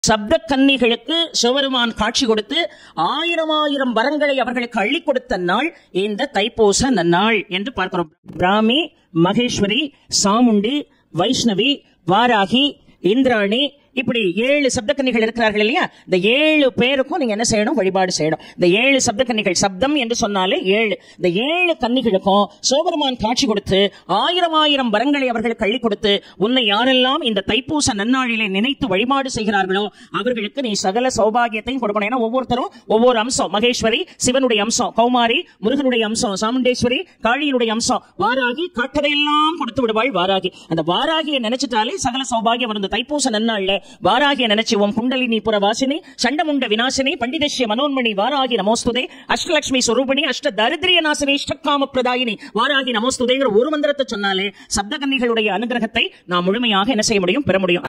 சப்த கன்னிகளுக்கு சிவபெருமான் காட்சி கொடுத்து ஆயிரம் ஆயிரம் வரங்களை அவர்களுக்கு அள்ளி கொடுத்த நாள் இந்த தைப்பூச நன்னாள் என்று பார்க்கிறோம் பிராமி மகேஸ்வரி சாமுண்டி வைஷ்ணவி வாராகி இந்திராணி இப்படி ஏழு சப்தக்கன்னிகள் இருக்கிறார்கள் இல்லையா இந்த ஏழு பேருக்கும் நீங்க என்ன செய்யணும் வழிபாடு செய்யணும் இந்த ஏழு சப்தக்கன்னிகள் சப்தம் என்று சொன்னாலே ஏழு இந்த ஏழு கன்னிகளுக்கும் சிவபெருமான் காட்சி கொடுத்து ஆயிரம் ஆயிரம் வரங்களை அவர்களுக்கு அள்ளி கொடுத்து உன்னை யாரெல்லாம் இந்த தைப்பூச நன்னாளிலே நினைத்து வழிபாடு செய்கிறார்களோ அவர்களுக்கு நீ சகல சௌபாகியத்தையும் கொடுக்கணும் ஏன்னா ஒவ்வொருத்தரும் ஒவ்வொரு அம்சம் மகேஸ்வரி சிவனுடைய அம்சம் கௌமாரி முருகனுடைய அம்சம் சாமுண்டேஸ்வரி காளியினுடைய அம்சம் வாராகி காட்டதையெல்லாம் கொடுத்து விடுவாள் வாராகி அந்த வாராகியை நினைச்சிட்டாலே சகல சௌபாகியம் வரும் இந்த தைப்பூச நன்னாள்ல வாராகிய நினைச்சு ஓம் குண்டலினி புற வாசினி சண்டமுண்ட விநாசினி பண்டிதஸ்ய மனோன்மணி வாராகி நமோஸ்துதே அஷ்டலட்சுமி ஸ்வரூபிணி அஷ்ட தரித்திரிய நாசினி இஷ்டகாம பிரதாயினி வாராகி நமோஸ்துதேங்கிற ஒரு மந்திரத்தை சொன்னாலே சப்தகன்னிகளுடைய அனுகிரகத்தை நாம் முழுமையாக என்ன செய்ய முடியும் பெற முடியும்